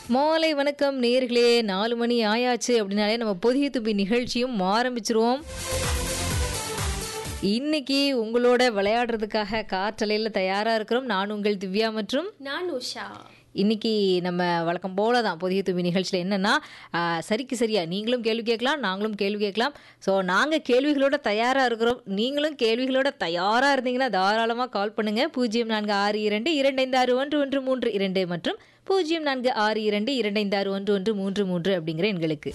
மாலை வணக்கம் நேர்களே நாலு மணி ஆயாச்சு அப்படின்னாலே நம்ம புதிய தும்பி நிகழ்ச்சியும் ஆரம்பிச்சிருவோம் இன்னைக்கு உங்களோட விளையாடுறதுக்காக காற்றலையில் தயாராக இருக்கிறோம் நான் உங்கள் திவ்யா மற்றும் நான் உஷா இன்னைக்கு நம்ம வழக்கம் போல தான் புதிய தும்பி நிகழ்ச்சியில் என்னென்னா சரிக்கு சரியா நீங்களும் கேள்வி கேட்கலாம் நாங்களும் கேள்வி கேட்கலாம் ஸோ நாங்கள் கேள்விகளோட தயாராக இருக்கிறோம் நீங்களும் கேள்விகளோட தயாராக இருந்தீங்கன்னா தாராளமாக கால் பண்ணுங்கள் பூஜ்ஜியம் நான்கு ஆறு இரண்டு இரண்டு ஐந்து ஆறு ஒன்று ஒன்று மூன்று இரண்டு மற்றும் பூஜ்ஜியம் நான்கு ஆறு இரண்டு இரண்டு ஐந்து ஆறு ஒன்று ஒன்று மூன்று மூன்று அப்படிங்கிற எண்களுக்கு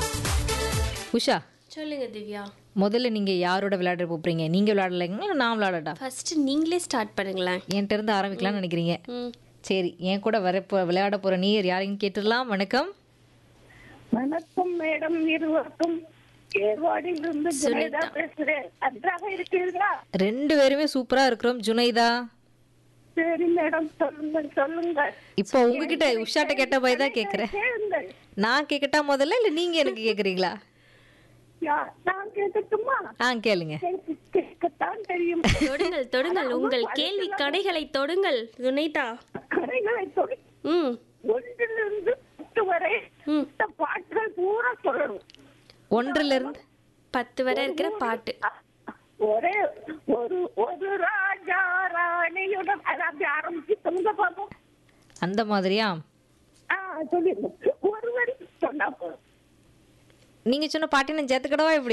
உஷா சொல்லுங்க திவ்யா முதல்ல நீங்கள் யாரோட விளையாட போகிறீங்க நீங்கள் விளையாடலைங்களா நான் விளையாடட்டா ஃபர்ஸ்ட் நீங்களே ஸ்டார்ட் பண்ணுங்களேன் என்கிட்ட இருந்து ஆரம்பிக்கலாம்னு நினைக்கிறீங்க ம் சரி என் கூட வர போ- விளையாட போற நீர் யாரையும் கேட்டுடலாம் வணக்கம் வணக்கம் மேடம் இருவருக்கும் ஏர்வாடியிலிருந்து ஜுனைதா பேசுறேன் நன்றாக இருக்கிறீர்களா ரெண்டு பேருமே சூப்பரா இருக்கிறோம் ஜுனைதா சரி மேடம் சொல்லுங்கள் சொல்லுங்கள் இப்போ உங்ககிட்ட உஷாட்ட கேட்ட போய் தான் கேட்குறேன் கேளுங்கள் நான் கேட்கட்டா முதல்ல இல்லை நீங்க எனக்கு கேட்குறீங்களா யா- நான் கேட்கட்டுமா ஆ கேளுங்க எனக்கு கேட்கத்தான் தெரியும் தொடுங்கள் தொடுங்கள் உங்கள் கேள்வி கடைகளை தொடுங்கள் துணைதா கரைகளை தொடு ம் ஒன்றிலிருந்து பத்து வரை ம். இந்த பாட்டுகள் பூரா சொல்லணும் ஒன்றுல இருந்து பத்து வரை இருக்கிற பாட்டு ஒரே ஒரு ஒரு ராஜா ராணியுடன் அதை அப்படி ஆரம்பிச்சு சொல்லுங்க பார்ப்போம் அந்த மாதிரியா ஆ சொல்லிடுங்க ஒரு வரி சொன்னா போதும் நீங்க சொன்ன பாட்டி நான் சேர்த்துக்கடவா இப்படி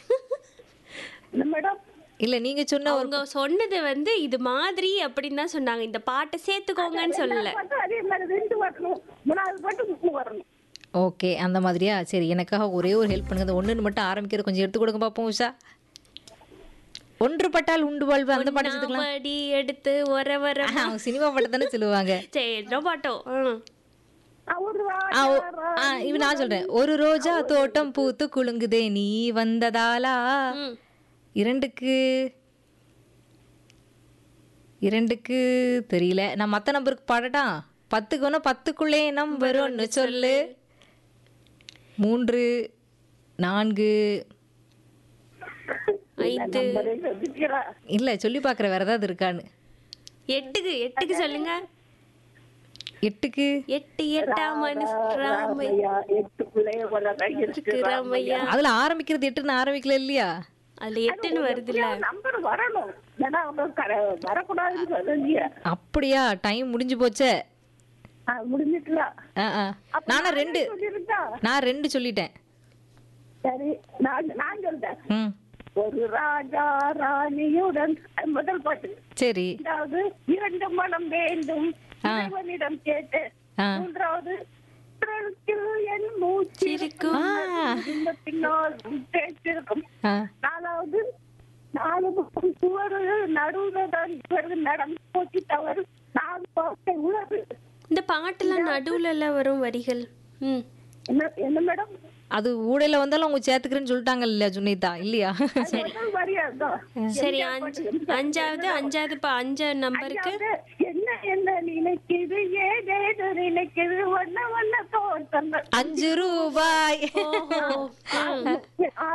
என்ன மேடம் இல்ல நீங்க சொன்ன ஒரு அவங்க சொன்னது வந்து இது மாதிரி அப்படின்னு தான் சொன்னாங்க இந்த பாட்டை சேர்த்துக்கோங்கன்னு சொல்லல பாட்டு அதே மாதிரி ரெண்டு வரணும் மூணாவது பாட்டு மூணு வரணும் ஓகே அந்த மாதிரியா சரி எனக்காக ஒரே ஒரு ஹெல்ப் பண்ணுங்க அந்த ஒண்ணுன்னு மட்டும் ஆரம்பிக்கிறது கொஞ்சம் எடுத்து கொடுங்க பார்ப்போம் உஷா ஒன்றுபட்டால் உண்டு வாழ்வு அந்த பாட்டு சேர்த்துக்கலாம் நாவடி எடுத்து வர வர ஆஹா, அவங்க சினிமா பாட்டு தானே சொல்லுவாங்க சரி என்ன பாட்டோம் ம். அவரு ஆ, ஓ, ஆ, இவ நான் சொல்றேன் ஒரு ரோஜா தோட்டம் பூத்து குலுங்குதே நீ வந்ததாலா ம். இரண்டுக்கு இரண்டுக்கு தெரியல நான் மத்த நம்பருக்கு பாடட்டா பத்துக்கு வேணா பத்துக்குள்ளே நம்பர் ஒன்று சொல்லு மூன்று நான்கு ஐந்து இல்ல சொல்லி பார்க்குற வேற ஏதாவது இருக்கான்னு எட்டுக்கு எட்டுக்கு சொல்லுங்க எட்டுக்கு எட்டு எட்டாம் மனசு ராமை எட்டுக்குள்ளே உலகம் இருக்கு இருக்கு ராமையா அதுல ஆரம்பிக்கிறது எட்டுன்னு ஆரம்பிக்கல இல்லையா அதுல எட்டுன்னு வருதுல்ல நம்பர் வரணும் ஏன்னா அவங்க கர- வரக்கூடாதுன்னு சொல்லுங்க அப்படியா டைம் முடிஞ்சு போச்சே முடிஞ்சிட்டுலாம் ஆ ஆ நானும் ரெண்டு சொல்லிருந்தா நான் ரெண்டு சொல்லிட்டேன் சரி நான் நான் சொல்றேன் ம் ஒரு ராஜா ராணியுடன் அது முதல் பாட்டு சரி இரண்டாவது இரண்டு மனம் வேண்டும் இறைவனிடம் கேட்டு ஆ மூன்றாவது பிறழ்ச்சில் என் மூச்சு இருக்கும் இந்த பின்னால் உன் பேச்சிருக்கும் ஆ நாலாவது நாலு பக்கம் சுவரு நடுவுல தான் இவர்கள் நடந்து போச்சு தவறு நாலு பாட்டை உணவு இந்த பாட்டெல்லாம் நடுவுல எல்லாம் வரும் வரிகள் ம் என்ன என்ன மேடம் அது ஊடையில வந்தாலும் அவங்க சேர்த்துக்கிறேன்னு சொல்லிட்டாங்க இல்லையா சுனிதா இல்லையா முதல் வரியாதான் சரி அஞ்சு அஞ்சாவது அஞ்சாவது பா அஞ்சு நம்பருக்கு என்ன என்ன நினைக்குது ஏதேது நினைக்குது வண்ண வண்ண தோட்டங்கள் அஞ்சு ரூபாய் ஓஹோ ம்.